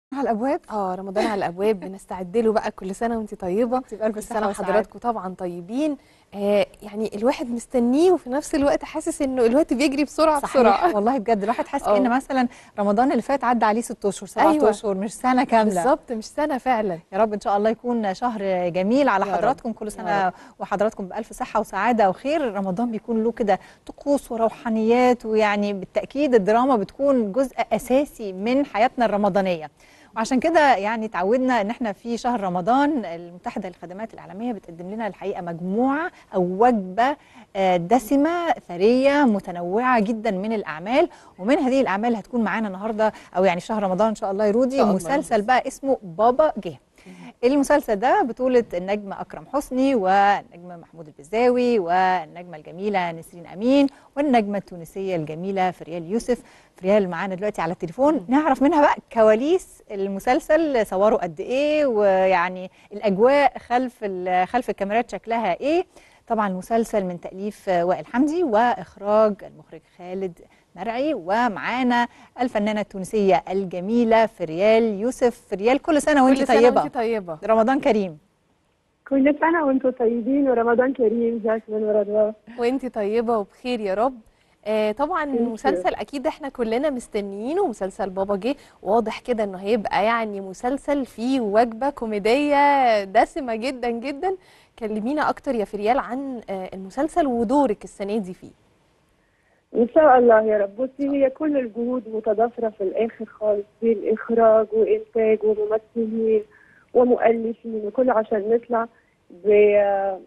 على الابواب اه رمضان على الابواب بنستعد له بقى كل سنه وانت طيبه انت بألف كل صحة سنه وسعادة. وحضراتكم طبعا طيبين آه يعني الواحد مستنيه وفي نفس الوقت حاسس انه الوقت بيجري بسرعه صحيح بسرعه والله بجد الواحد حاسس اه. ان مثلا رمضان اللي فات عدى عليه ست اشهر سبعة أيوة. اشهر مش سنه كامله بالظبط مش سنه فعلا يا رب ان شاء الله يكون شهر جميل على يا رب. حضراتكم كل يا سنه وحضراتكم بالف صحه وسعاده وخير رمضان بيكون له كده طقوس وروحانيات ويعني بالتاكيد الدراما بتكون جزء اساسي من حياتنا الرمضانيه وعشان كده يعني تعودنا ان احنا في شهر رمضان المتحده للخدمات الاعلاميه بتقدم لنا الحقيقه مجموعه او وجبه آه، دسمه ثريه متنوعه جدا من الاعمال ومن هذه الاعمال هتكون معانا النهارده او يعني في شهر رمضان ان شاء الله يا رودي إن شاء الله. مسلسل بقى اسمه بابا جه المسلسل ده بطولة النجم أكرم حسني والنجم محمود البزاوي والنجمة الجميلة نسرين أمين والنجمة التونسية الجميلة فريال يوسف فريال معانا دلوقتي على التليفون نعرف منها بقى كواليس المسلسل صوروا قد إيه ويعني الأجواء خلف ال- خلف الكاميرات شكلها إيه طبعا المسلسل من تأليف وائل حمدي وإخراج المخرج خالد مرعي ومعانا الفنانة التونسية الجميلة فريال يوسف فريال كل سنة وانت كل سنه طيبة وانت طيبه رمضان كريم كل سنة وانتم طيبين ورمضان كريم جاسمين ورضوى وانت طيبه وبخير يا رب آه طبعا you. مسلسل اكيد احنا كلنا مستنيينه مسلسل بابا جه واضح كده انه هيبقى يعني مسلسل فيه وجبه كوميديه دسمه جدا جدا كلمينا اكتر يا فريال عن آه المسلسل ودورك السنه دي فيه ان شاء الله يا رب بصي هي كل الجهود متضافرة في الاخر خالص بين اخراج وانتاج وممثلين ومؤلفين وكله عشان نطلع ب-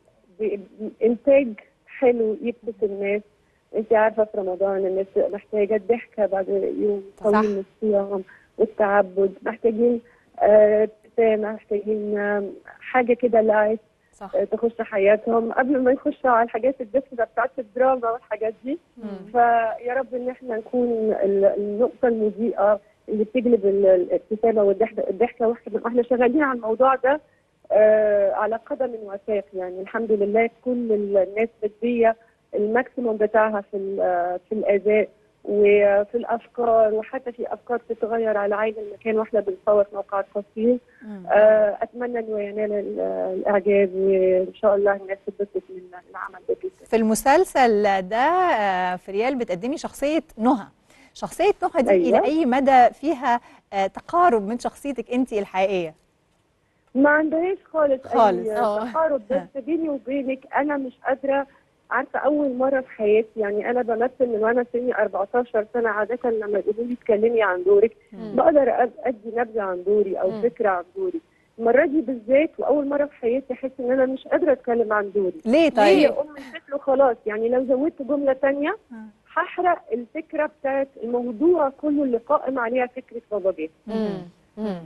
بانتاج حلو يبسط الناس انت عارفة في رمضان الناس محتاجة الضحكة بعد يوم صح. طويل من الصيام والتعبد محتاجين آه، ابتسامة محتاجين آه، حاجة كده لايت صح تخش حياتهم قبل ما يخشوا على الحاجات الدسمة بتاعت الدراما والحاجات دي مم. فيا رب ان احنا نكون ال- النقطة المضيئة اللي بتجلب ال- الابتسامة والضحكة الضحكة واحنا واحنا شغالين على الموضوع ده آه على قدم وساق يعني الحمد لله كل الناس مدية الماكسيموم بتاعها في ال- في الاداء وفي الافكار وحتى في افكار تتغير على عين المكان واحنا بنصور موقع التصوير آه، اتمنى انه ينال ال- الاعجاب وان شاء الله الناس تتبسط من العمل ده جدا في المسلسل ده آه، فريال بتقدمي شخصية نهى شخصية نهى دي أيوة. إلى أي مدى فيها آه، تقارب من شخصيتك أنت الحقيقية ما عندهاش خالص خالص. اي آه. تقارب بس بيني وبينك انا مش قادره عارفه اول مره في حياتي يعني انا بمثل من وانا سني 14 سنه عاده لما يقولوا لي اتكلمي عن دورك مم. بقدر أد- ادي نبذه عن دوري او مم. فكره عن دوري المره دي بالذات واول مره في حياتي احس ان انا مش قادره اتكلم عن دوري ليه هي طيب؟ ام الطفل خلاص يعني لو زودت جمله تانية آه. هحرق الفكره بتاعت الموضوع كله اللي قائم عليها فكره بابا جه مم. مم.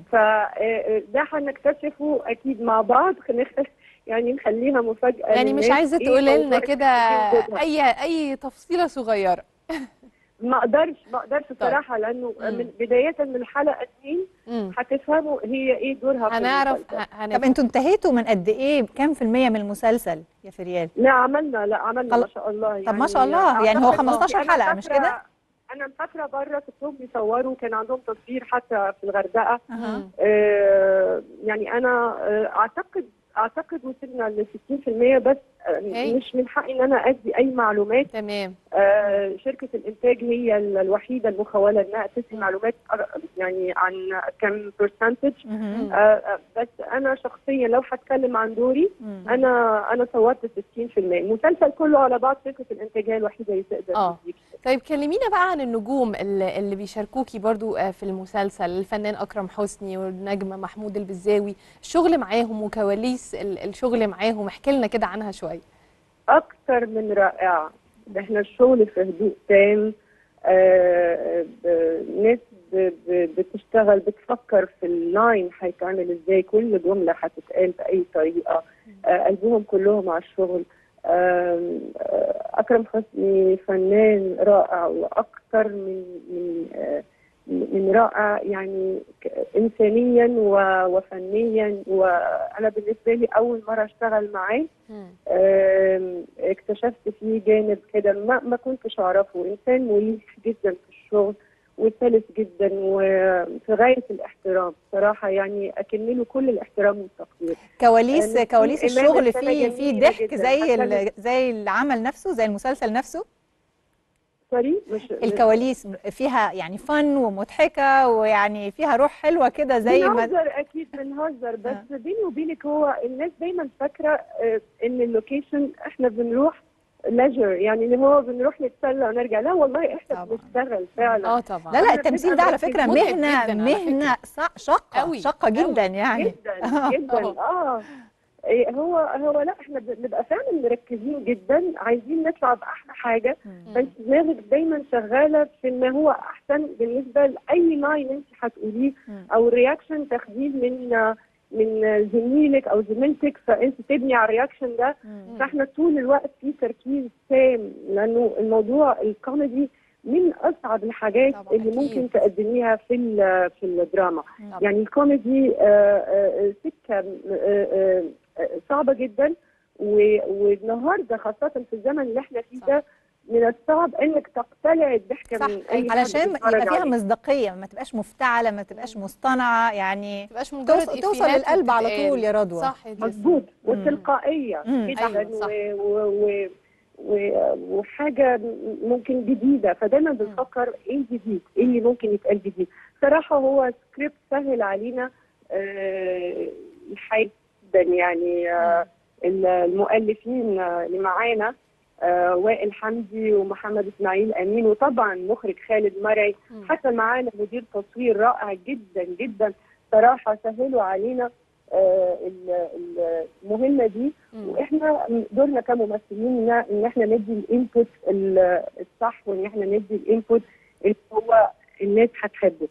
فده هنكتشفه اكيد مع بعض خلينا- يعني نخليها مفاجاه يعني مش للناس. عايزه إيه تقولي لنا موضوع كده التسجيل وجودها. اي اي تفصيله صغيره ما اقدرش ما اقدرش بصراحه لانه مم. من بدايه من الحلقه اتنين مم. هتفهموا هي ايه دورها في هنعرف المسلسل. ه- طب هنفهم أنتوا انتهيتوا من قد إيه كام في المية من المسلسل يا فريال؟ لا عملنا لا عملنا خل- ما شاء الله طب ما شاء الله، يعني هو أعتقد- 15 أنا حلقة، مش فاكرة- كده؟ انا مسافره بره كنتهم بيصوروا كان عندهم تصوير حتى في الغردقه أها. مم. آه، يعني انا آه، اعتقد اعتقد وصلنا ل 60% بس آه، أوكي. مش من حقي ان انا ادي اي معلومات تمام آه، شركه الانتاج هي ال- الوحيده المخوله انها تدي مم. معلومات أر- يعني عن كم برسنتج مهم. بس انا شخصيا لو هتكلم عن دوري مم. انا انا صورت 60% المسلسل كله على بعض شركه الانتاج هي الوحيده اللي تقدر آه. تديك. طيب كلمينا بقى عن النجوم اللي, اللي بيشاركوكي برضو آه، في المسلسل الفنان أكرم حسني والنجمة محمود البزاوي الشغل معاهم وكواليس ال- الشغل معاهم احكي لنا كده عنها شوية اكتر من رائعه ده احنا الشغل في هدوء تام آه، ب- ناس ب- ب- بتشتغل بتفكر في اللاين هيتعمل ازاي كل جمله هتتقال باي طريقه آه، قلبهم كلهم على الشغل آم، آه، اكرم حسني فنان رائع واكتر من من آه، من رائع يعني ك- انسانيا و- وفنيا وانا بالنسبه لي اول مره اشتغل معاه آم، اكتشفت فيه جانب كده ما, ما كنتش اعرفه انسان مريح جدا في الشغل وسلس جدا وفي غايه الاحترام صراحه يعني اكمله كل الاحترام والتقدير كواليس آه، كواليس إيمان الشغل السنة فيه فيه جميلة ضحك جداً. زي ال- عشان- زي العمل نفسه زي المسلسل نفسه سوري مش الكواليس فيها يعني فن ومضحكه ويعني فيها روح حلوه كده زي ما بنهزر اكيد بنهزر بس آه. بيني وبينك هو الناس دايما فاكره آه، ان اللوكيشن احنا بنروح ليجر يعني اللي هو بنروح نتسلى ونرجع لا والله احنا طبعا. بنشتغل فعلا اه طبعا لا لا إحنا التمثيل بنبقى ده على فكره مركزين. مهنه متعب جداً على مهنه صع- شاقه أوي، شاقه أوي. جدا يعني جدا جدا اه إيه هو هو لا احنا بنبقى فعلا مركزين جدا عايزين نطلع باحلى حاجه فانت دماغك دايما شغاله في ان هو احسن بالنسبه لاي لاين انت هتقوليه مم. او رياكشن تاخديه من من زميلك او زميلتك فانت تبني على الرياكشن ده مم. فاحنا طول الوقت في تركيز تام لانه الموضوع الكوميدي من اصعب الحاجات طبعاً، اللي أكيد. ممكن تقدميها في ال- في الدراما طبعاً. يعني الكوميدي آه، آه، سكه آه، آه، آه، صعبه جدا و- والنهارده خاصه في الزمن اللي احنا فيه صح. ده من الصعب انك تقتلع الضحكه صح، من اي حد علشان بيتفرج يبقى فيها عليك. مصداقيه ما تبقاش مفتعله ما تبقاش مصطنعه يعني تبقاش مجرد توصل, توصل إفيهات للقلب على وبتتقال. طول يا رضوى صح يا جيسي. مظبوط مم. وتلقائيه مم. جدا أيوة، صح. و- و- و- و- وحاجه ممكن جديده فدايما بنفكر ايه الجديد؟ ايه اللي ممكن يتقال جديد؟ صراحه هو سكريبت سهل علينا آه، الحقيقه جدا يعني آه، المؤلفين آه، اللي معانا آه، وائل حمدي ومحمد اسماعيل امين وطبعا مخرج خالد مرعي مم. حتى معانا مدير تصوير رائع جدا جدا صراحه سهلوا علينا آه، ال- ال- المهمه دي مم. واحنا دورنا كممثلين ان إن احنا ندي الانبوت ال- الصح وان احنا ندي الانبوت اللي هو الناس هتحبه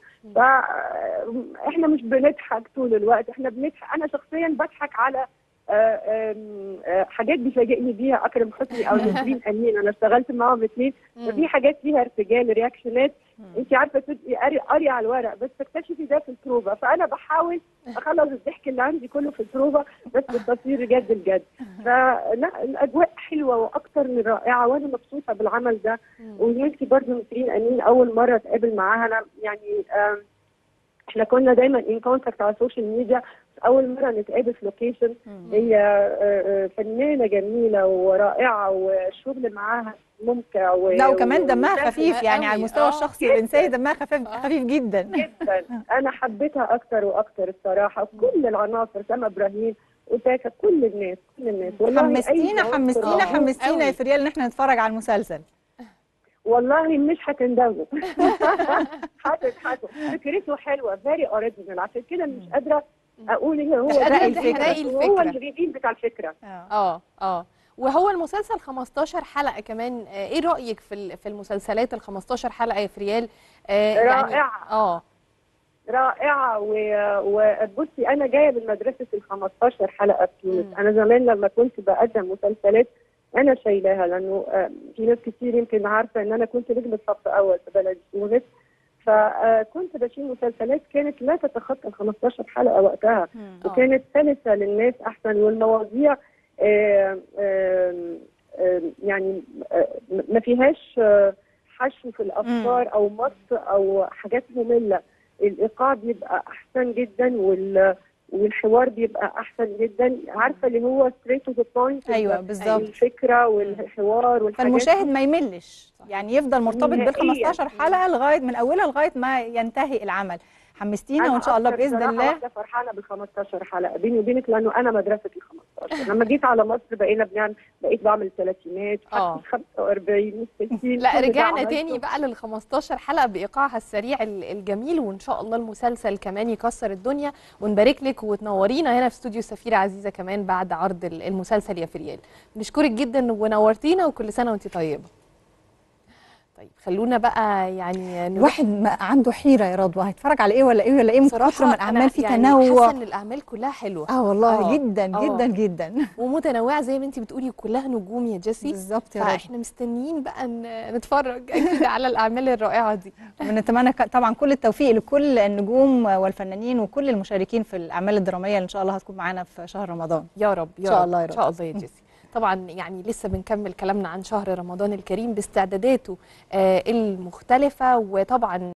فاحنا مش بنضحك طول الوقت احنا بنضحك انا شخصيا بضحك على آه، آم، آه، حاجات بيفاجئني بيها اكرم حسني او نسرين امين انا اشتغلت معاهم الاثنين مم. ففي حاجات فيها ارتجال رياكشنات انت عارفه تبقي قاري قاري على الورق بس تكتشفي ده في البروفا فانا بحاول اخلص الضحك اللي عندي كله في البروفا بس بالتصوير جد الجد فلا الاجواء حلوه واكثر من رائعه وانا مبسوطه بالعمل ده مم. وزميلتي برضه نسرين امين اول مره اتقابل معاها انا يعني آم، احنا كنا دايما ان كونتاكت على السوشيال ميديا اول مره نتقابل في لوكيشن هي آه، آه، فنانه جميله ورائعه والشغل معاها ممتع و... لا وكمان دمها وسهل خفيف يعني قوي. على المستوى آه، الشخصي جداً. الانساني دمها خفيف آه. خفيف جدا جدا انا حبيتها اكتر واكتر الصراحه كل العناصر سما ابراهيم وتاكا كل الناس كل الناس والله أي حمستينا عنصر حمستينا موجود. حمستينا يا قوي. فريال ان احنا نتفرج على المسلسل والله مش هتندموا هتضحكوا فكرته حلوه فيري اوريجينال عشان كده مش قادره اقول ايه هو مش ده قادرة الفكرة. تحرقي هو الفكرة. الريفيل بتاع الفكره اه اه اه وهو المسلسل 15 حلقة كمان آه، ايه رأيك في ال- في المسلسلات ال 15 حلقة يا فريال آه، يعني رائعة. اه رائعه و- وبصي انا جايه من مدرسه ال 15 حلقه في تونس مم. انا زمان لما كنت بقدم مسلسلات انا شايلاها لانه آه، في ناس كتير يمكن عارفه ان انا كنت نجمه صف اول في بلد تونس فكنت بشيل مسلسلات كانت لا تتخطى ال 15 حلقه وقتها مم. آه. وكانت سلسه للناس احسن والمواضيع آه، آه، آه، يعني آه، ما فيهاش آه، حشو في الافكار او مط او حاجات ممله الايقاع بيبقى احسن جدا وال والحوار بيبقى احسن جدا عارفه اللي هو ستريت تو ذا بوينت ايوه بالظبط الفكره والحوار والحاجات فالمشاهد دي. ما يملش يعني يفضل مرتبط بال نهائياً. 15 حلقه لغايه من اولها لغايه ما ينتهي العمل حمستينا أنا وان شاء الله أكتر باذن بصراحة الله واحدة فرحانه بال 15 حلقه بيني وبينك لانه انا مدرسه ال 15 لما جيت على مصر بقينا بنعمل بقيت بعمل ثلاثينات آه. 45 60 لا كل ده رجعنا عملته. تاني بقى لل 15 حلقة بإيقاعها السريع ال- الجميل وإن شاء الله المسلسل كمان يكسر الدنيا ونبارك لك وتنورينا هنا في استوديو سفيرة عزيزة كمان بعد عرض ال- المسلسل يا فريال بنشكرك جدا ونورتينا وكل سنة وانت طيبة طيب خلونا بقى يعني نروح الواحد ما عنده حيره يا رضوى هيتفرج على ايه ولا ايه ولا ايه من كتر ما الاعمال أنا في يعني تنوع حاسة ان الاعمال كلها حلوة اه والله آه. جدا آه. جدا جدا ومتنوعة زي ما انت بتقولي كلها نجوم يا جيسي بالظبط يا رضوى فاحنا مستنيين بقى ن- نتفرج اكيد على الاعمال الرائعة دي ونتمنى ك- طبعا كل التوفيق لكل النجوم والفنانين وكل المشاركين في الاعمال الدراميه اللي ان شاء الله هتكون معانا في شهر رمضان يا رب يا إن شاء رب. الله يا ان شاء الله يا جيسي طبعا يعني لسه بنكمل كلامنا عن شهر رمضان الكريم باستعداداته آه المختلفة وطبعا